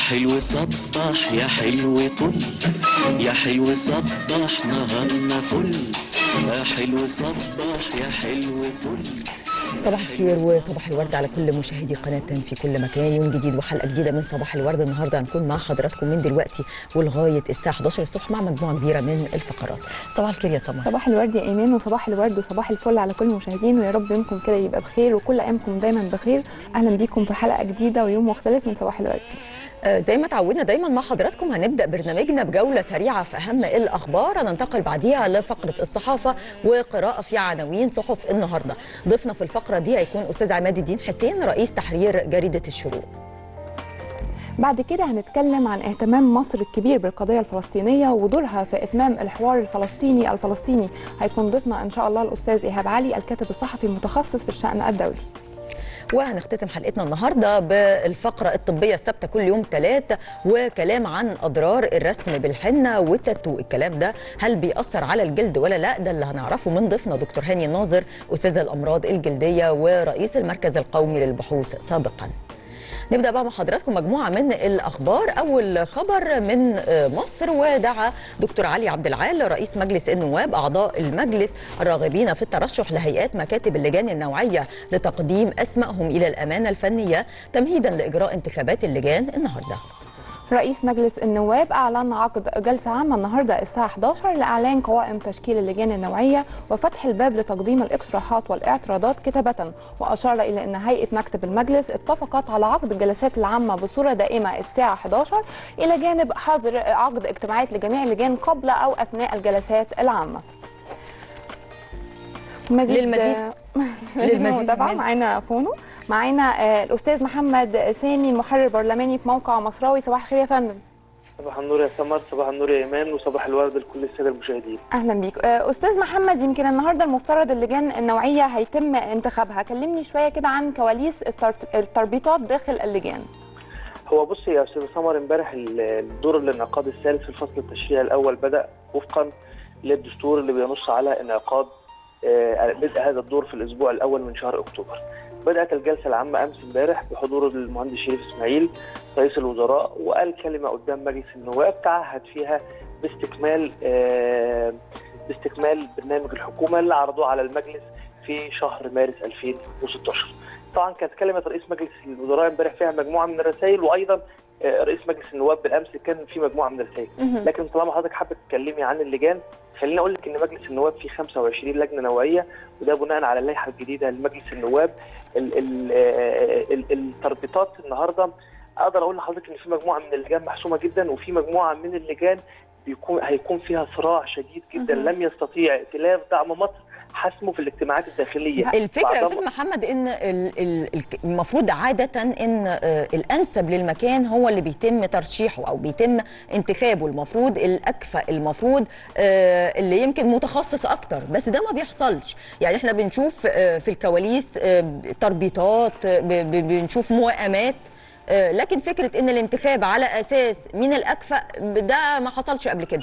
حلو صبح يا حلو طل يا حلو صبح نهارنا فل يا حلو صبح يا حلو طل صباح الخير وصباح الورد على كل مشاهدي قناة في كل مكان يوم جديد وحلقة جديدة من صباح الورد النهاردة هنكون مع حضراتكم من دلوقتي ولغاية الساعة 11 الصبح مع مجموعة كبيرة من الفقرات صباح الخير يا سمر صباح الورد يا ايمان وصباح الورد وصباح الفل على كل المشاهدين ويا رب يومكم كده يبقى بخير وكل ايامكم دايما بخير اهلا بيكم في حلقه جديده ويوم مختلف من صباح الورد آه، زي ما تعودنا دايما مع حضراتكم هنبدا برنامجنا بجوله سريعه في اهم الاخبار هننتقل بعديها لفقره الصحافه وقراءه في عناوين صحف النهارده ضيفنا في الفقره دي هيكون استاذ عماد الدين حسين رئيس تحرير جريده الشروق بعد كده هنتكلم عن اهتمام مصر الكبير بالقضيه الفلسطينيه ودورها في اتمام الحوار الفلسطيني الفلسطيني هيكون ضيفنا ان شاء الله الاستاذ ايهاب علي الكاتب الصحفي المتخصص في الشان الدولي وهنختتم حلقتنا النهارده بالفقره الطبيه الثابته كل يوم ثلاث وكلام عن اضرار الرسم بالحنه والتاتو الكلام ده هل بيأثر على الجلد ولا لا ده اللي هنعرفه من ضيفنا دكتور هاني الناظر استاذ الامراض الجلديه ورئيس المركز القومي للبحوث سابقا نبدا بقى مع حضراتكم مجموعه من الاخبار اول خبر من مصر ودعا دكتور علي عبد العال رئيس مجلس النواب اعضاء المجلس الراغبين في الترشح لهيئات مكاتب اللجان النوعيه لتقديم اسمائهم الى الامانه الفنيه تمهيدا لاجراء انتخابات اللجان النهارده رئيس مجلس النواب أعلن عقد جلسة عامة النهاردة الساعة 11 لإعلان قوائم تشكيل اللجان النوعية وفتح الباب لتقديم الاقتراحات والاعتراضات كتابة وأشار إلى أن هيئة مكتب المجلس اتفقت على عقد الجلسات العامة بصورة دائمة الساعة 11 إلى جانب حظر عقد اجتماعات لجميع اللجان قبل أو أثناء الجلسات العامة مزيد للمزيد للمزيد من- معانا فونو معانا آه، الأستاذ محمد سامي المحرر البرلماني في موقع مصراوي صباح الخير يا فندم صباح النور يا سمر صباح النور يا ايمان وصباح الورد لكل الساده المشاهدين اهلا بيك آه، استاذ محمد يمكن النهارده المفترض اللجان النوعيه هيتم انتخابها كلمني شويه كده عن كواليس الترت- التربيطات داخل اللجان هو بص يا استاذ سمر امبارح ال- الدور الانعقاد الثالث في الفصل التشريعي الاول بدا وفقا للدستور اللي بينص على انعقاد آه، بدء هذا الدور في الاسبوع الاول من شهر اكتوبر بدات الجلسه العامه امس امبارح بحضور المهندس شريف اسماعيل رئيس الوزراء وقال كلمه قدام مجلس النواب تعهد فيها باستكمال آه، باستكمال برنامج الحكومه اللي عرضوه على المجلس في شهر مارس 2016 طبعا كانت كلمه رئيس مجلس الوزراء امبارح فيها مجموعه من الرسائل وايضا آه، رئيس مجلس النواب بالامس كان في مجموعه من الرسائل مهم. لكن طالما حضرتك حابه تتكلمي عن اللجان خليني اقول لك ان مجلس النواب فيه 25 لجنه نوعيه وده بناء على اللائحه الجديده لمجلس النواب ال- ال- آه، ال- التربيطات النهارده اقدر اقول لحضرتك ان في مجموعه من اللجان محسومه جدا وفي مجموعه من اللجان بيكون هيكون فيها صراع شديد جدا مهم. لم يستطيع ائتلاف دعم مصر حسمه في الاجتماعات الداخليه الفكره يا بعضهم- استاذ محمد ان ال- ال- الك- المفروض عاده ان آه، الانسب للمكان هو اللي بيتم ترشيحه او بيتم انتخابه المفروض الاكفأ المفروض آه، اللي يمكن متخصص اكتر بس ده ما بيحصلش يعني احنا بنشوف آه، في الكواليس آه، تربيطات آه، ب- ب- بنشوف موائمات آه، لكن فكره ان الانتخاب على اساس مين الاكفأ ده ما حصلش قبل كده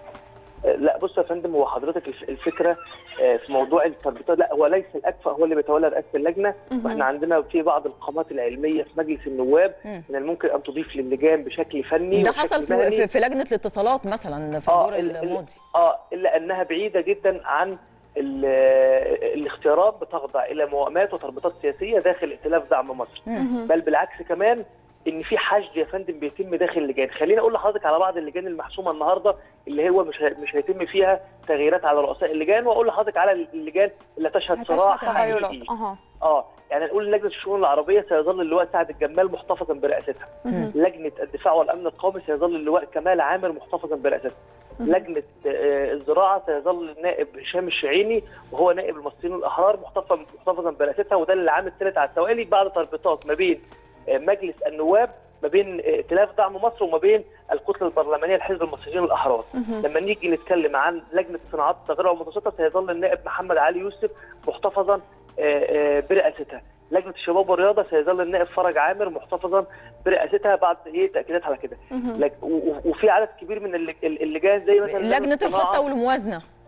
لا بص يا فندم هو حضرتك الف- الفكره آه، في موضوع التربيطات لا هو ليس الاكفأ هو اللي بيتولى رئاسه اللجنه مهم. واحنا عندنا في بعض القامات العلميه في مجلس النواب مم. من الممكن ان تضيف للجان بشكل فني ده وبشكل حصل في, مهني. في, في لجنه الاتصالات مثلا في آه، الدور ال- ال- الماضي اه الا انها بعيده جدا عن ال- الاختيارات بتخضع الى موائمات وتربيطات سياسيه داخل ائتلاف دعم مصر مهم. بل بالعكس كمان ان في حشد يا فندم بيتم داخل اللجان خليني اقول لحضرتك على بعض اللجان المحسومه النهارده اللي هو مش هي- مش هيتم فيها تغييرات على رؤساء اللجان واقول لحضرتك على اللجان اللي تشهد صراع هتشهد تغيرات حقيقي اها اه يعني نقول لجنه الشؤون العربيه سيظل اللواء سعد الجمال محتفظا برئاستها مهم. لجنه الدفاع والامن القومي سيظل اللواء كمال عامر محتفظا برئاستها مهم. لجنه آه، الزراعه سيظل النائب هشام الشعيني وهو نائب المصريين الاحرار محتفظا محتفظا برئاستها وده العام الثالث على التوالي بعد تربيطات ما بين آه، مجلس النواب ما بين آه، ائتلاف دعم مصر وما بين الكتله البرلمانيه لحزب المصريين الاحرار مهم. لما نيجي نتكلم عن لجنه الصناعات الصغيره والمتوسطه سيظل النائب محمد علي يوسف محتفظا آه، آه، برئاستها لجنه الشباب والرياضه سيظل النائب فرج عامر محتفظا برئاستها بعد ايه تاكيدات على كده مهم. لج- و- و- وفي عدد كبير من اللج- اللجان زي مثلا لجنه الصناعة. الخطه والموازنه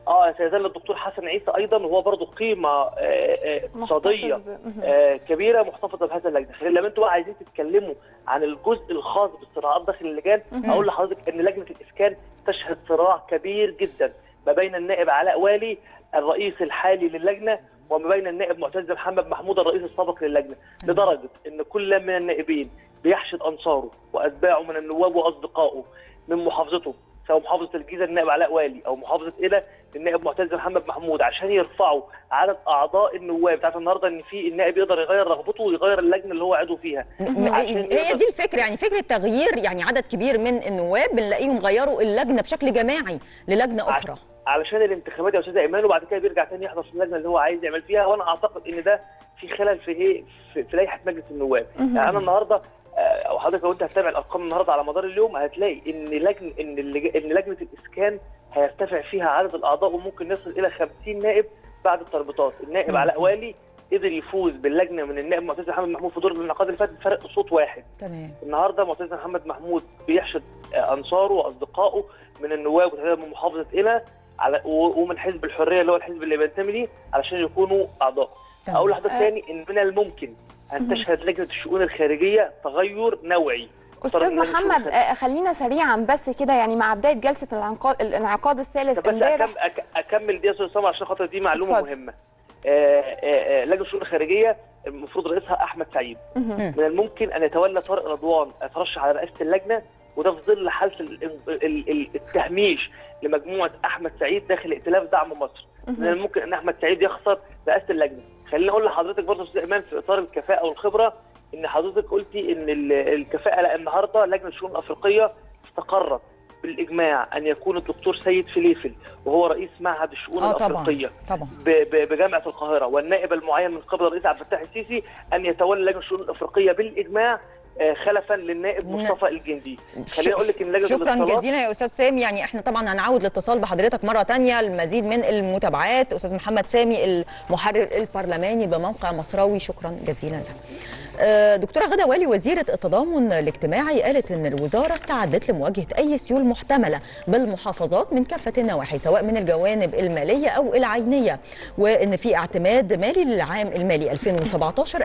اه سيظل الدكتور حسن عيسى ايضا وهو برضه قيمه آه، آه، اقتصاديه محتفظ ب- مهم. آه، كبيره محتفظه بهذا اللجنه خلينا لما انتوا بقى عايزين تتكلموا عن الجزء الخاص بالصراعات داخل اللجان مهم. اقول لحضرتك ان لجنه الاسكان تشهد صراع كبير جدا ما بين النائب علاء والي الرئيس الحالي للجنه وما بين النائب معتز محمد محمود الرئيس السابق للجنه لدرجه ان كل من النائبين بيحشد انصاره واتباعه من النواب واصدقائه من محافظته سواء محافظه الجيزه النائب علاء والي او محافظه قنا النائب معتز محمد محمود عشان يرفعوا عدد اعضاء النواب بتاعت النهارده ان في النائب يقدر يغير رغبته ويغير اللجنه اللي هو عضو فيها م- عشان هي يقدر- دي الفكره يعني فكره تغيير يعني عدد كبير من النواب بنلاقيهم غيروا اللجنه بشكل جماعي للجنه اخرى علشان الانتخابات يا استاذ ايمان وبعد كده بيرجع تاني يحضر في اللجنه اللي هو عايز يعمل فيها وانا اعتقد ان ده في خلل في ايه في, في لائحه مجلس النواب مهم. يعني انا النهارده آه، او حضرتك لو انت هتتابع الارقام النهارده على مدار اليوم هتلاقي ان لجنه ان اللج- ان لجنه الاسكان هيرتفع فيها عدد الاعضاء وممكن يصل الى 50 نائب بعد التربيطات النائب مم. علاء والي قدر يفوز باللجنه من النائب معتز محمد محمود في دور الانعقاد اللي فات بفرق صوت واحد تمام النهارده معتز محمد محمود بيحشد آه، انصاره واصدقائه من النواب وتحديدا من محافظه قنا على و- ومن حزب الحريه اللي هو الحزب اللي بينتمي ليه علشان يكونوا اعضاء. تمام. اقول لحضرتك آه. تاني ان من الممكن ان تشهد لجنه الشؤون الخارجيه تغير نوعي. استاذ طرد اللجنة محمد الشؤون آه، خلينا سريعا بس كده يعني مع بدايه جلسه الانعقاد الانعقاد الثالث طب بس امبارح أكم أك- اكمل دي يا استاذ اسامه عشان خاطر دي معلومه اتفضل. مهمه. آه، آه، آه، لجنه الشؤون الخارجيه المفروض رئيسها احمد سعيد. مهم. من الممكن ان يتولى طارق رضوان يترشح على رئاسه اللجنه وده في ظل حاله ال- ال- ال- التهميش لمجموعه احمد سعيد داخل ائتلاف دعم مصر. من مهم. الممكن ان احمد سعيد يخسر رئاسه اللجنه. خليني اقول لحضرتك برضه استاذ ايمان في اطار الكفاءه والخبره ان حضرتك قلتي ان ال- الكفاءه لا النهارده لجنه الشؤون الافريقيه استقرت بالاجماع ان يكون الدكتور سيد فليفل وهو رئيس معهد الشؤون اه طبعا الافريقيه طبعا ب- ب- بجامعه القاهره والنائب المعين من قبل الرئيس عبد الفتاح السيسي ان يتولى لجنه الشؤون الافريقيه بالاجماع آه، خلفا للنائب ن- مصطفى الجندي خليني اقول لك ان لجنه شكرا الاتصالات جزيلا يا استاذ سامي يعني احنا طبعا هنعود الاتصال بحضرتك مره تانية المزيد من المتابعات استاذ محمد سامي المحرر البرلماني بموقع مصراوي شكرا جزيلا لك آه، دكتوره غدا والي وزيره التضامن الاجتماعي قالت ان الوزاره استعدت لمواجهه اي سيول محتمله بالمحافظات من كافه النواحي سواء من الجوانب الماليه او العينيه وان في اعتماد مالي للعام المالي 2017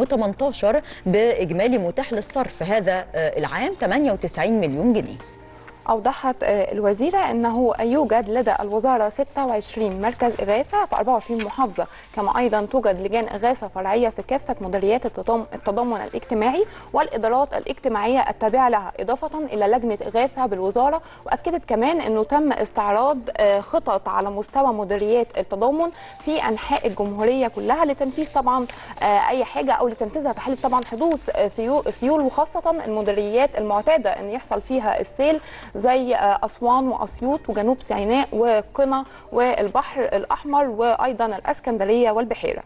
2018 باجمالي متاح للصرف هذا آه، العام 98 مليون جنيه أوضحت آه، الوزيرة أنه يوجد لدى الوزارة 26 مركز إغاثة في 24 محافظة كما أيضا توجد لجان إغاثة فرعية في كافة مديريات التضام- التضامن الاجتماعي والإدارات الاجتماعية التابعة لها إضافة إلى لجنة إغاثة بالوزارة وأكدت كمان أنه تم استعراض آه، خطط على مستوى مديريات التضامن في أنحاء الجمهورية كلها لتنفيذ طبعا آه، أي حاجة أو لتنفيذها في حالة طبعا حدوث آه، سيو- سيول وخاصة المديريات المعتادة أن يحصل فيها السيل زي آه، أسوان وأسيوط وجنوب سيناء وقنا والبحر الأحمر وأيضا الأسكندرية والبحيرة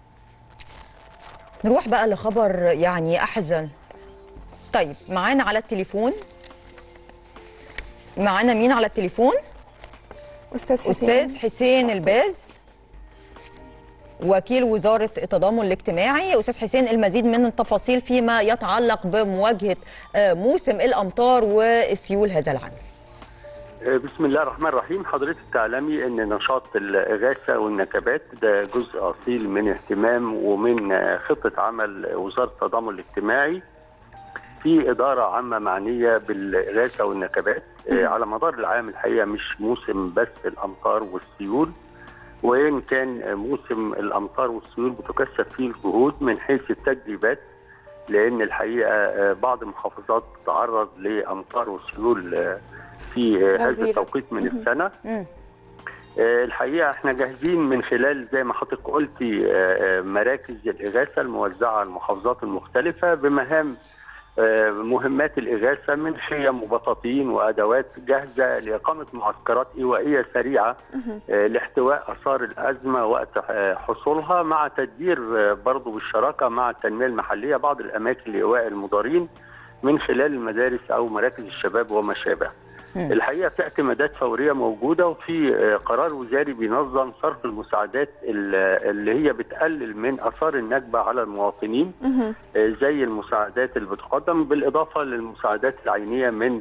نروح بقى لخبر يعني احزن طيب معانا على التليفون معانا مين على التليفون أستاذ حسين استاذ حسين الباز وكيل وزاره التضامن الاجتماعي استاذ حسين المزيد من التفاصيل فيما يتعلق بمواجهه آه، موسم الامطار والسيول هذا العام بسم الله الرحمن الرحيم حضرتك تعلمي ان نشاط الاغاثه والنكبات ده جزء اصيل من اهتمام ومن خطه عمل وزاره التضامن الاجتماعي في اداره عامه معنيه بالاغاثه والنكبات آه، على مدار العام الحقيقه مش موسم بس الامطار والسيول وان كان موسم الامطار والسيول بتكثف فيه الجهود من حيث التدريبات لان الحقيقه آه، بعض المحافظات تتعرض لامطار وسيول آه، في آه، هذا غزيرة. التوقيت من مهم. السنه مم. آه، الحقيقه احنا جاهزين من خلال زي ما حضرتك قلتي آه، آه، مراكز الاغاثه الموزعه على المحافظات المختلفه بمهام آه، مهمات الاغاثه من خيم وبطاطين وادوات جاهزه لاقامه معسكرات ايوائيه سريعه آه، لاحتواء اثار الازمه وقت آه، حصولها مع تدبير آه، برضه بالشراكه مع التنميه المحليه بعض الاماكن لايواء المضارين من خلال المدارس او مراكز الشباب وما شابه. مم. الحقيقه في اعتمادات فوريه موجوده وفي آه، قرار وزاري بينظم صرف المساعدات ال- اللي هي بتقلل من اثار النكبه على المواطنين مهم. آه، زي المساعدات اللي بتقدم بالاضافه للمساعدات العينيه من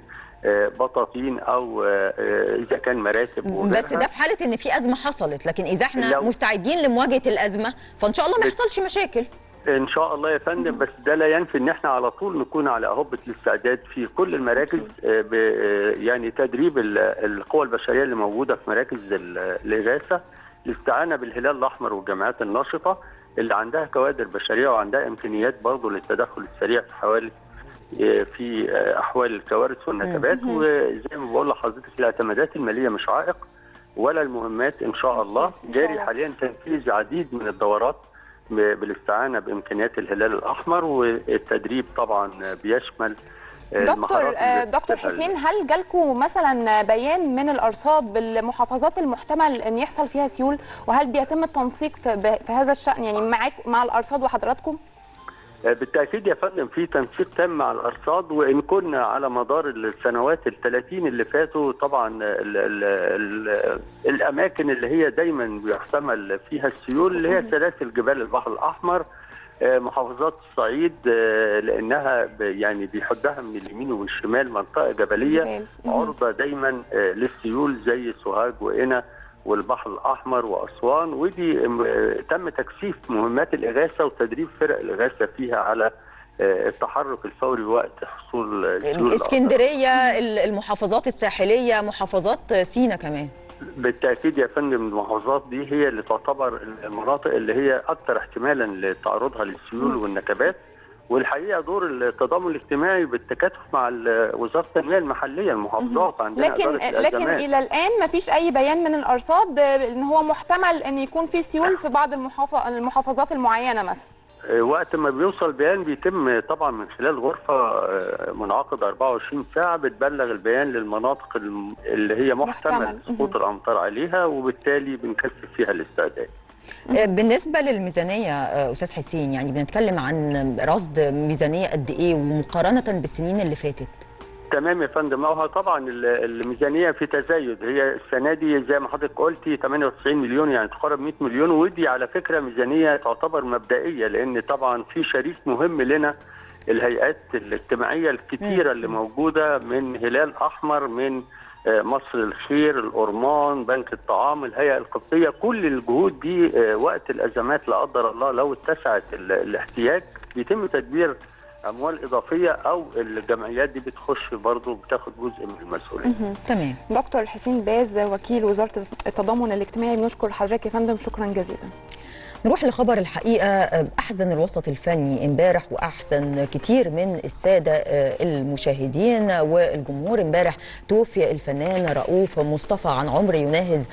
آه، بطاطين او آه، آه، اذا كان مراتب بس وغيرها. ده في حاله ان في ازمه حصلت لكن اذا احنا لو- مستعدين لمواجهه الازمه فان شاء الله ما بت- يحصلش مشاكل ان شاء الله يا فندم بس ده لا ينفي ان احنا على طول نكون على اهبه الاستعداد في كل المراكز آه، ب- آه، يعني تدريب ال- القوى البشريه اللي موجوده في مراكز ال- الاغاثه الاستعانه بالهلال الاحمر والجامعات الناشطه اللي عندها كوادر بشريه وعندها امكانيات برضه للتدخل السريع في حوالي آه، في آه، احوال الكوارث والنكبات وزي ما بقول لحضرتك الاعتمادات الماليه مش عائق ولا المهمات ان شاء الله جاري حاليا تنفيذ عديد من الدورات ب- بالاستعانه بامكانيات الهلال الاحمر والتدريب طبعا بيشمل دكتور المهارات آه، اللي دكتور بتبقى حسين هل جالكم مثلا بيان من الارصاد بالمحافظات المحتمل ان يحصل فيها سيول وهل بيتم التنسيق في ب- في هذا الشان يعني معاك مع الارصاد وحضراتكم بالتاكيد يا فندم في تنسيق تام مع الارصاد وان كنا على مدار السنوات ال 30 اللي فاتوا طبعا ال ال ال الاماكن اللي هي دايما بيحتمل فيها السيول اللي هي سلاسل جبال البحر الاحمر آه، محافظات الصعيد آه، لانها ب- يعني بيحدها من اليمين والشمال منطقه جبليه جبال. عرضه دايما آه، للسيول زي سوهاج وقنا والبحر الاحمر واسوان ودي م- آه، تم تكثيف مهمات الاغاثه وتدريب فرق الاغاثه فيها على آه، التحرك الفوري وقت حصول السيول اسكندريه ال- المحافظات الساحليه محافظات سينا كمان بالتاكيد يا فندم المحافظات دي هي اللي تعتبر المناطق اللي هي اكثر احتمالا لتعرضها للسيول والنكبات والحقيقه دور التضامن الاجتماعي بالتكاتف مع ال- وزاره التنميه المحليه المحافظات عندنا لكن إدارة لكن الأزمات. الى الان ما فيش اي بيان من الارصاد آه، ان هو محتمل ان يكون في سيول في بعض المحافظ- المحافظات المعينه مثلا آه، وقت ما بيوصل بيان بيتم طبعا من خلال غرفه آه، منعقده 24 ساعه بتبلغ البيان للمناطق الم- اللي هي محتمل محتمل. سقوط الامطار عليها وبالتالي بنكثف فيها الاستعداد. آه، بالنسبه للميزانيه آه، استاذ حسين يعني بنتكلم عن رصد ميزانيه قد ايه ومقارنه بالسنين اللي فاتت تمام يا فندم هو طبعا ال- الميزانيه في تزايد هي السنه دي زي ما حضرتك قلتي 98 مليون يعني تقارب 100 مليون ودي على فكره ميزانيه تعتبر مبدئيه لان طبعا في شريك مهم لنا الهيئات الاجتماعيه الكتيره اللي موجوده من هلال احمر من آه، مصر الخير الأورمان بنك الطعام الهيئة القبطية كل الجهود دي آه، وقت الأزمات لا قدر الله لو اتسعت ال- الاحتياج بيتم تدبير اموال اضافيه او الجمعيات دي بتخش برضه بتاخد جزء من المسؤوليه تمام دكتور حسين باز وكيل وزاره التضامن الاجتماعي بنشكر حضرتك يا فندم شكرا جزيلا نروح لخبر الحقيقه آه، احزن الوسط الفني امبارح واحزن كتير من الساده آه، المشاهدين والجمهور امبارح توفي الفنان رؤوف مصطفى عن عمر يناهز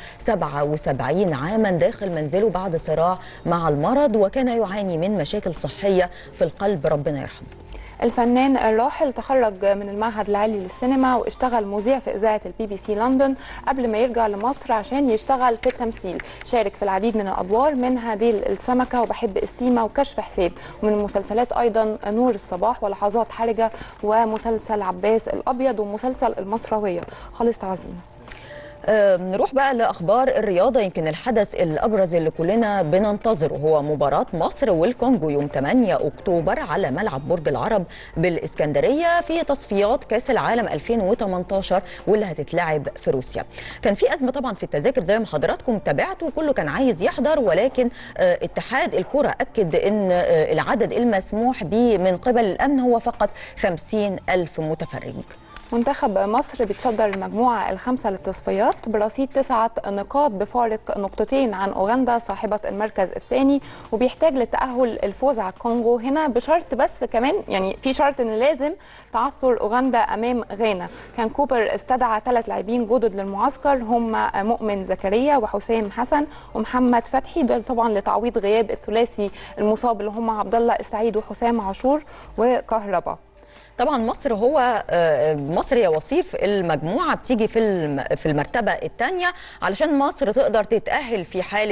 77 عاما داخل منزله بعد صراع مع المرض وكان يعاني من مشاكل صحيه في القلب ربنا يرحمه الفنان الراحل تخرج من المعهد العالي للسينما واشتغل مذيع في اذاعه البي بي سي لندن قبل ما يرجع لمصر عشان يشتغل في التمثيل شارك في العديد من الادوار منها ديل السمكه وبحب السيما وكشف حساب ومن المسلسلات ايضا نور الصباح ولحظات حرجه ومسلسل عباس الابيض ومسلسل المصراويه خالص تعظيم آه، نروح بقى لاخبار الرياضه يمكن الحدث الابرز اللي كلنا بننتظره هو مباراه مصر والكونغو يوم 8 اكتوبر على ملعب برج العرب بالاسكندريه في تصفيات كاس العالم 2018 واللي هتتلعب في روسيا. كان في ازمه طبعا في التذاكر زي ما حضراتكم تابعتوا وكله كان عايز يحضر ولكن آه، اتحاد الكره اكد ان آه، العدد المسموح به من قبل الامن هو فقط 50 الف متفرج. منتخب مصر بيتصدر المجموعة الخامسة للتصفيات برصيد تسعة نقاط بفارق نقطتين عن أوغندا صاحبة المركز الثاني وبيحتاج لتأهل الفوز على الكونغو هنا بشرط بس كمان يعني في شرط إن لازم تعثر أوغندا أمام غانا كان كوبر استدعى ثلاث لاعبين جدد للمعسكر هم مؤمن زكريا وحسام حسن ومحمد فتحي ده طبعا لتعويض غياب الثلاثي المصاب اللي هم عبد الله السعيد وحسام عاشور وكهربا طبعا مصر هو آه، مصر هي وصيف المجموعه بتيجي في الم- في المرتبه الثانيه علشان مصر تقدر تتاهل في حاله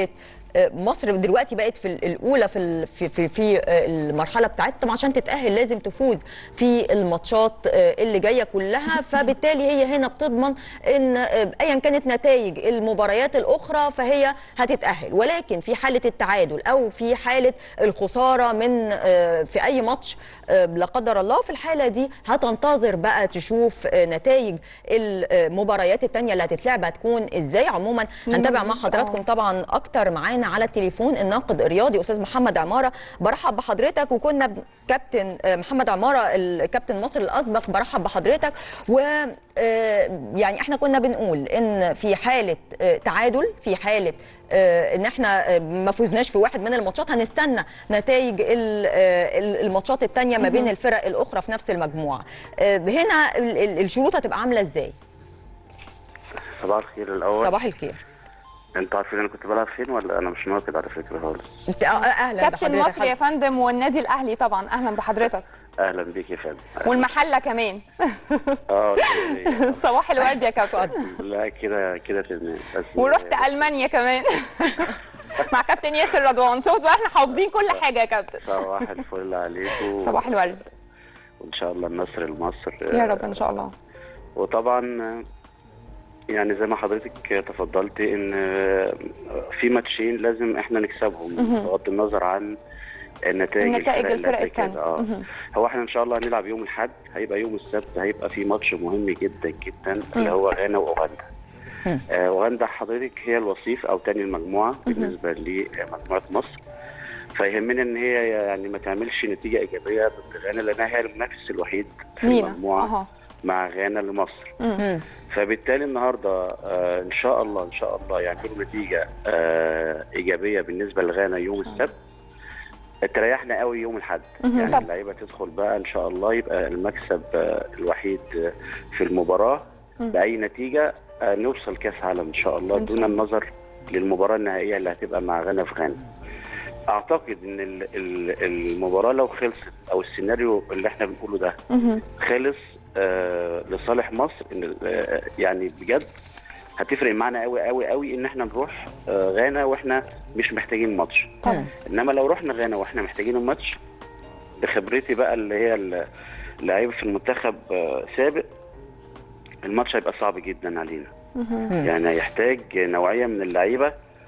آه، مصر دلوقتي بقت في ال- الاولى في ال- في في, في آه، المرحله بتاعتها طبعا عشان تتاهل لازم تفوز في الماتشات آه، اللي جايه كلها فبالتالي هي هنا بتضمن ان آه، ايا كانت نتائج المباريات الاخرى فهي هتتاهل ولكن في حاله التعادل او في حاله الخساره من آه، في اي ماتش آه، لا قدر الله في الحاله دي هتنتظر بقى تشوف آه، نتائج المباريات التانية اللي هتتلعب هتكون ازاي عموما هنتابع مع حضراتكم طبعا اكتر معانا على التليفون الناقد الرياضي استاذ محمد عماره برحب بحضرتك وكنا ب- كابتن آه، محمد عماره الكابتن مصر الاسبق برحب بحضرتك و آه، يعني احنا كنا بنقول ان في حاله آه، تعادل في حاله آه، ان احنا آه، ما فوزناش في واحد من الماتشات هنستنى نتائج ال- آه، ال- الماتشات التانية ما بين الفرق الاخرى في نفس المجموعه آه، هنا ال- ال- الشروط هتبقى عامله ازاي صباح الخير الاول صباح الخير انتوا عارفين انا كنت بلعب فين ولا انا مش ناقد على فكره خالص انت- آه، اهلا كابتن بحضرتك مصر يا فندم والنادي الاهلي طبعا اهلا بحضرتك اهلا بيك يا فندم والمحله كمان اه كده- صباح الورد يا كابتن اتفضل. لا كده كده تمام بس ورحت المانيا كمان مع كابتن ياسر رضوان شفت بقى احنا حافظين كل حاجه يا كابتن صباح الفل عليكم صباح الورد وان شاء الله النصر لمصر يا رب ان شاء الله وطبعا يعني زي ما حضرتك تفضلت ان في ماتشين لازم احنا نكسبهم بغض النظر عن النتائج النتائج اللي الفرق هتلاقي كده. التانية. اه مهم. هو احنا ان شاء الله هنلعب يوم الاحد هيبقى يوم السبت هيبقى في ماتش مهم جدا جدا اللي هو غانا واوغندا آه، اوغندا حضرتك هي الوصيف او تاني المجموعه بالنسبه لمجموعه مصر فيهمنا ان هي يعني ما تعملش نتيجه ايجابيه ضد غانا لانها هي المنافس الوحيد في لينا المجموعه اها مع غانا لمصر مم. فبالتالي النهارده آه ان شاء الله ان شاء الله يعملوا نتيجه آه ايجابيه بالنسبه لغانا يوم السبت تريحنا قوي يوم الاحد مهم. يعني طب. اللعيبه تدخل بقى ان شاء الله يبقى المكسب آه الوحيد آه، في المباراه مم. باي نتيجه آه نوصل كاس عالم ان شاء الله إن شاء دون الله. النظر للمباراه النهائيه اللي هتبقى مع غانا في غانا اعتقد ان ال- ال- المباراه لو خلصت او السيناريو اللي احنا بنقوله ده مهم. خالص آه لصالح مصر إن آه يعني بجد هتفرق معانا قوي قوي قوي ان احنا نروح آه غانا واحنا مش محتاجين ماتش طبعا انما لو رحنا غانا واحنا محتاجين الماتش بخبرتي بقى اللي هي ال- اللعيبه في المنتخب آه سابق الماتش هيبقى صعب جدا علينا مهم. يعني هيحتاج نوعيه من اللعيبه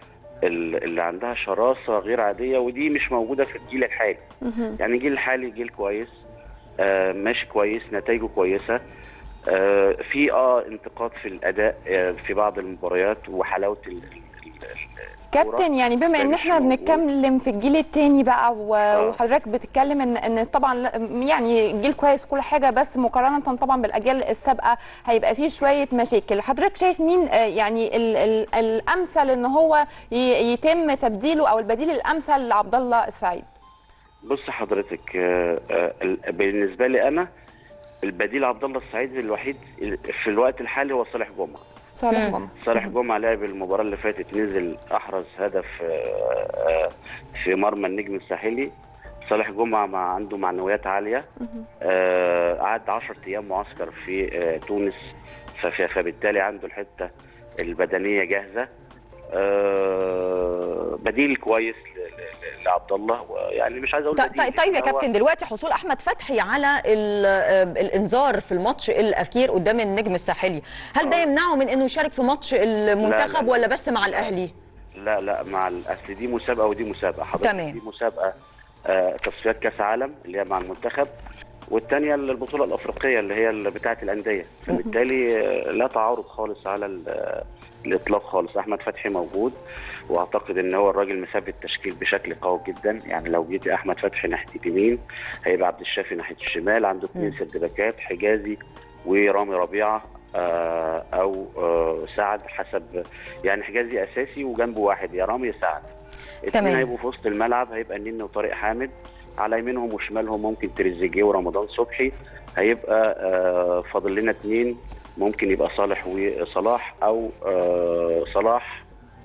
ال- اللي عندها شراسه غير عاديه ودي مش موجوده في الجيل الحالي مهم. يعني الجيل الحالي جيل كويس آه ماشي كويس نتائجه كويسه آه في اه انتقاد في الاداء آه في بعض المباريات وحلاوه ال- ال- ال- كابتن يعني بما ده ان مش احنا موجود. بنتكلم في الجيل التاني بقى و- آه. وحضرتك بتتكلم ان ان طبعا لا- يعني جيل كويس كل حاجه بس مقارنه طبعا بالاجيال السابقه هيبقى فيه شويه مشاكل حضرتك شايف مين آه، يعني ال ال الامثل ان هو ي- يتم تبديله او البديل الامثل لعبد الله السعيد بص حضرتك آه آه ال- بالنسبه لي انا البديل عبد الله السعيد الوحيد في الوقت الحالي هو صالح جمعه صالح مم. جمعه صالح جمعه لعب المباراه اللي فاتت نزل احرز هدف آه، آه، في مرمى النجم الساحلي صالح جمعه مع عنده معنويات عاليه آه، قعد 10 ايام معسكر في آه، تونس فف- فبالتالي عنده الحته البدنيه جاهزه آه، بديل كويس ل- ل- ل- لعبد الله يعني مش عايز اقول طيب بديل طيب- طيب يا هو- كابتن دلوقتي حصول احمد فتحي على ال- آه، الانذار في الماتش الاخير قدام النجم الساحلي هل ده آه. يمنعه من انه يشارك في ماتش المنتخب لا. ولا بس مع الاهلي لا لا مع ال- اصل دي مسابقه ودي مسابقه حضرتك تمام. دي مسابقه آه، تصفيات كاس عالم اللي هي مع المنتخب والثانيه البطوله الافريقيه اللي هي اللي بتاعه الانديه فبالتالي آه، لا تعارض خالص على ال- آه، الاطلاق خالص احمد فتحي موجود واعتقد ان هو الراجل مثبت التشكيل بشكل قوي جدا يعني لو جيت احمد فتحي ناحيه اليمين هيبقى عبد الشافي ناحيه الشمال عنده اثنين سد باكات حجازي ورامي ربيعه آه، او آه، سعد حسب يعني حجازي اساسي وجنبه واحد يا رامي يا سعد تمام. اثنين هيبقوا في وسط الملعب هيبقى النني وطارق حامد على يمينهم وشمالهم ممكن تريزيجيه ورمضان صبحي هيبقى آه، فاضل لنا اثنين ممكن يبقى صالح وصلاح او آه، صلاح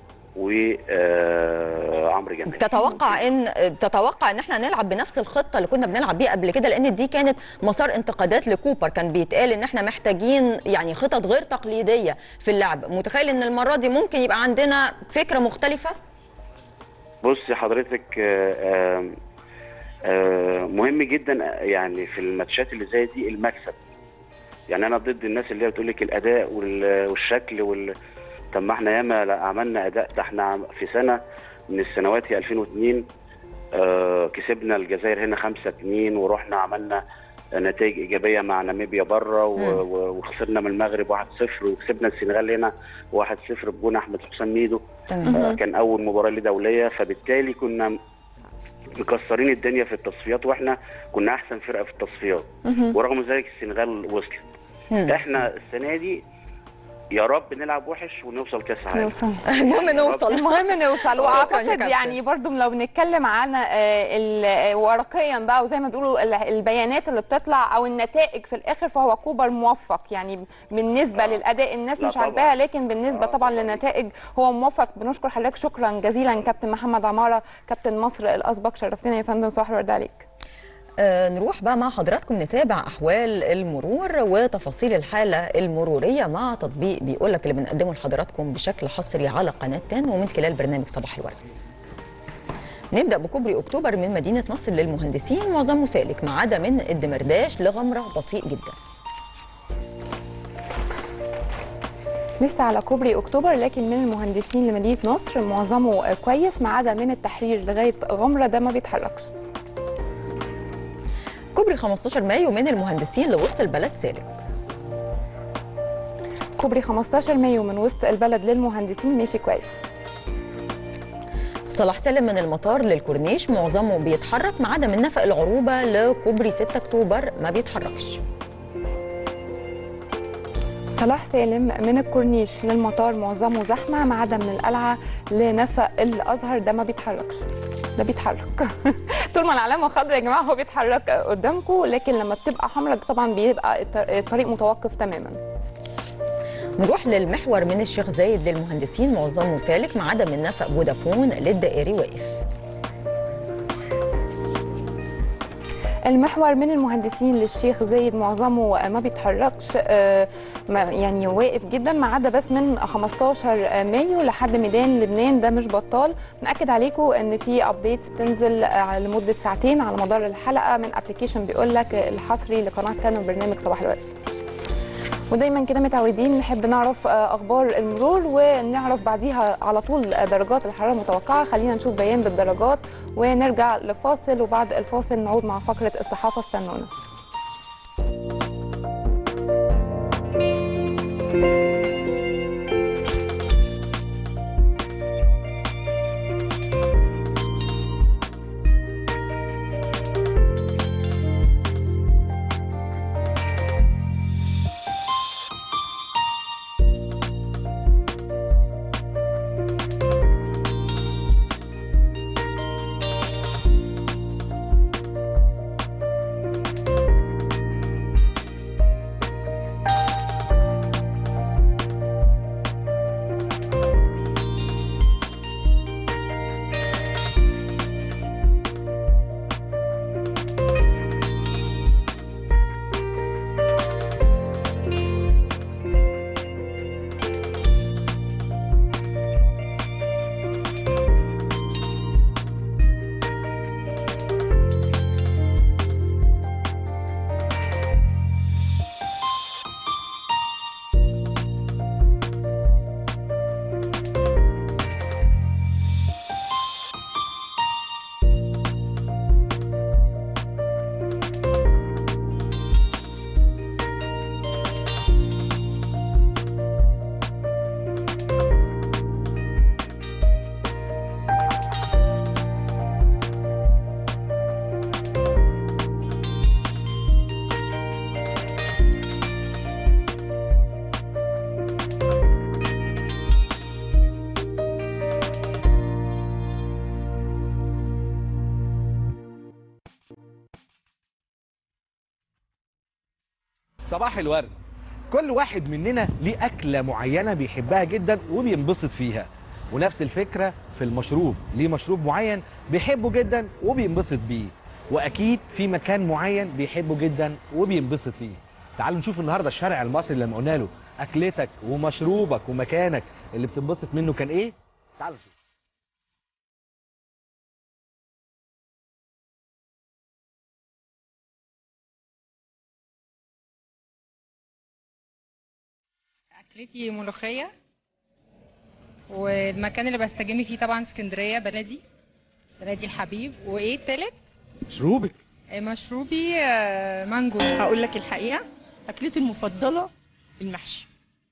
وعمرو جمال تتوقع ان تتوقع ان احنا نلعب بنفس الخطه اللي كنا بنلعب بيها قبل كده لان دي كانت مسار انتقادات لكوبر كان بيتقال ان احنا محتاجين يعني خطط غير تقليديه في اللعب متخيل ان المره دي ممكن يبقى عندنا فكره مختلفه بصي حضرتك آه، آم، آه، مهم جدا آه، يعني في الماتشات اللي زي دي المكسب يعني انا ضد الناس اللي هي بتقول لك الاداء وال- والشكل وال طب ما احنا ياما لا عملنا اداء ده احنا عم- في سنه من السنوات هي 2002 آه، كسبنا الجزائر هنا 5 2 ورحنا عملنا نتائج ايجابيه مع ناميبيا بره و- مم. و- وخسرنا من المغرب 1-0 وكسبنا السنغال هنا 1-0 بجون احمد حسام ميدو تمام آه، كان اول مباراه ليه دوليه فبالتالي كنا مكسرين الدنيا في التصفيات واحنا كنا احسن فرقه في التصفيات مهم. ورغم ذلك السنغال وصلت مم. احنا السنه دي يا رب نلعب وحش ونوصل كاس عالم نوصل المهم نوصل المهم نوصل شكراً يا واعتقد كابتن. يعني برضو لو بنتكلم عن آه، ال- آه، ورقيا بقى وزي ما بيقولوا ال- البيانات اللي بتطلع او النتائج في الاخر فهو كوبر موفق يعني بالنسبه آه. للاداء الناس لا مش طبعاً. عاجباها لكن بالنسبه آه، طبعا طبعاً. للنتائج هو موفق بنشكر حضرتك شكرا جزيلا كابتن محمد عماره كابتن مصر الاسبق شرفتنا يا فندم صباح الورد عليك آه، نروح بقى مع حضراتكم نتابع احوال المرور وتفاصيل الحاله المروريه مع تطبيق بيقول لك اللي بنقدمه لحضراتكم بشكل حصري على قناه تان ومن خلال برنامج صباح الورد. نبدا بكوبري اكتوبر من مدينه نصر للمهندسين معظمه سالك ما عدا من الدمرداش لغمره بطيء جدا. لسه على كوبري اكتوبر لكن من المهندسين لمدينه نصر معظمه كويس ما عدا من التحرير لغايه غمره ده ما بيتحركش كوبري 15 مايو من المهندسين لوسط البلد سالك. كوبري 15 مايو من وسط البلد للمهندسين ماشي كويس صلاح سالم من المطار للكورنيش معظمه بيتحرك ما عدا من نفق العروبه لكوبري 6 اكتوبر ما بيتحركش. صلاح سالم من الكورنيش للمطار معظمه زحمه ما عدا من القلعه لنفق الازهر ده ما بيتحركش ده بيتحرك طول ما العلامه خضراء يا جماعه هو بيتحرك قدامكم لكن لما بتبقى حمراء طبعا بيبقى الط- الطريق متوقف تماما نروح للمحور من الشيخ زايد للمهندسين معظمه سالك ما عدا من نفق فودافون للدائري واقف المحور من المهندسين للشيخ زايد معظمه ما بيتحركش آه، ما- يعني واقف جدا ما عدا بس من 15 مايو لحد ميدان لبنان ده مش بطال ناكد عليكم ان في ابديتس بتنزل آه، لمده ساعتين على مدار الحلقه من ابلكيشن بيقول لك الحصري لقناه كان وبرنامج صباح الورد ودايما كده متعودين نحب نعرف آه، اخبار المرور ونعرف بعديها على طول آه، درجات الحراره المتوقعه خلينا نشوف بيان بالدرجات ونرجع لفاصل وبعد الفاصل نعود مع فقره الصحافه استنونا صباح الورد كل واحد مننا ليه أكلة معينة بيحبها جدا وبينبسط فيها ونفس الفكرة في المشروب ليه مشروب معين بيحبه جدا وبينبسط بيه وأكيد في مكان معين بيحبه جدا وبينبسط فيه تعالوا نشوف النهاردة الشارع المصري لما قلنا له أكلتك ومشروبك ومكانك اللي بتنبسط منه كان إيه تعالوا نشوف أكلتي ملوخية والمكان اللي بستجم فيه طبعا اسكندرية بلدي بلدي الحبيب وإيه التالت؟ مشروبك آه، مشروبي آه، مانجو هقول لك الحقيقه اكلتي المفضله المحشي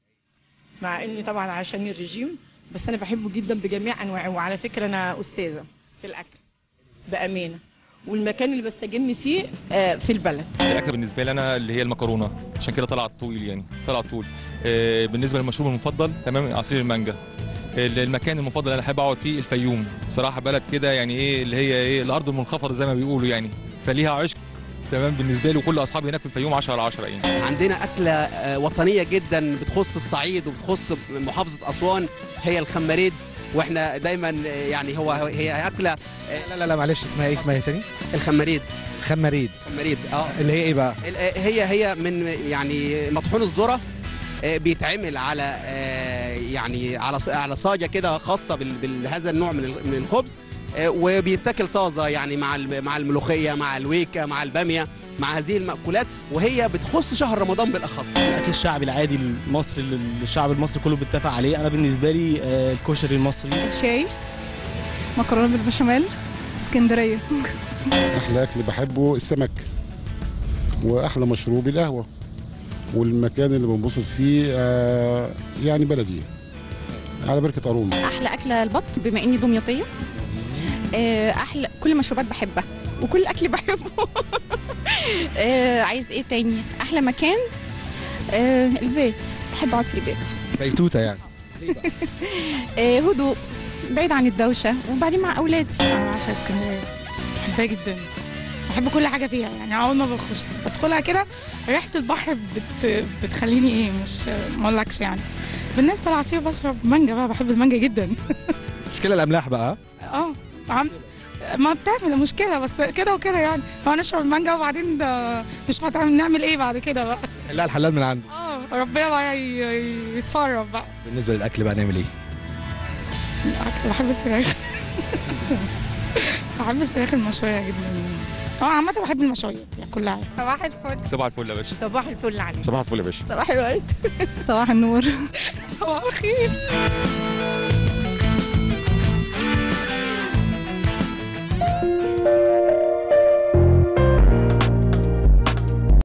مع اني طبعا عشان الرجيم بس انا بحبه جدا بجميع انواعه وعلى فكره انا استاذه في الاكل بامانه والمكان اللي بستجم فيه آه، في البلد الاكله بالنسبه لي انا اللي هي المكرونه عشان كده طلعت طويل يعني طلعت طول آه، بالنسبه للمشروب المفضل تمام عصير المانجا ال- المكان المفضل اللي انا احب اقعد فيه الفيوم بصراحه بلد كده يعني ايه اللي هي ايه الارض المنخفضه زي ما بيقولوا يعني فليها عشق تمام بالنسبه لي وكل اصحابي هناك في الفيوم 10 على 10 يعني عندنا أكلة آه، وطنية جدا بتخص الصعيد وبتخص محافظة أسوان هي الخماريد واحنا دايما آه، يعني هو هي أكلة لا لا لا معلش اسمها ايه اسمها ايه تاني الخماريد خماريد خماريد اه اللي هي ايه بقى ال- آه، هي هي من يعني مطحون الذرة آه، بيتعمل على آه، يعني على ص- على صاجة كده خاصة بال- بهذا النوع من ال- من الخبز آه، وبيتاكل طازة يعني مع الم- مع الملوخية مع الويكة مع البامية مع هذه المأكولات وهي بتخص شهر رمضان بالأخص الاكل الشعبي العادي المصري اللي الشعب المصري كله بيتفق عليه انا بالنسبه لي آه، الكشري المصري شاي مكرونه بالبشاميل اسكندريه احلى اكل بحبه السمك واحلى مشروب القهوه والمكان اللي بنبسط فيه آه، يعني بلدي على بركه قارون احلى اكله البط بما اني دمياطيه آه، احلى كل المشروبات بحبها وكل الاكل بحبه آه، عايز ايه تاني احلى مكان آه، البيت بحب اقعد في البيت بيتوته يعني آه، هدوء بعيد عن الدوشه وبعدين مع اولادي انا بعشق اسكندريه بحبها جدا بحب كل حاجه فيها يعني اول ما بخش بدخلها كده ريحه البحر بت... بتخليني ايه مش ما اقولكش يعني بالنسبه للعصير بشرب مانجا بقى بحب المانجا جدا مشكله الاملاح بقى اه عم ما بتعمل مشكله بس كده وكده يعني هو نشرب المانجا وبعدين ده مش هتعمل نعمل ايه بعد كده بقى لا الحلال من عنده اه ربنا بقى ي- يتصرف بقى بالنسبه للاكل بقى نعمل ايه الأكل بحب الفراخ بحب الفراخ المشوية جدا اه عامة بحب المشوية يعني كلها صباح الفل صباح الفل يا باشا صباح الفل عليك صباح الفل يا باشا صباح الورد صباح النور صباح الخير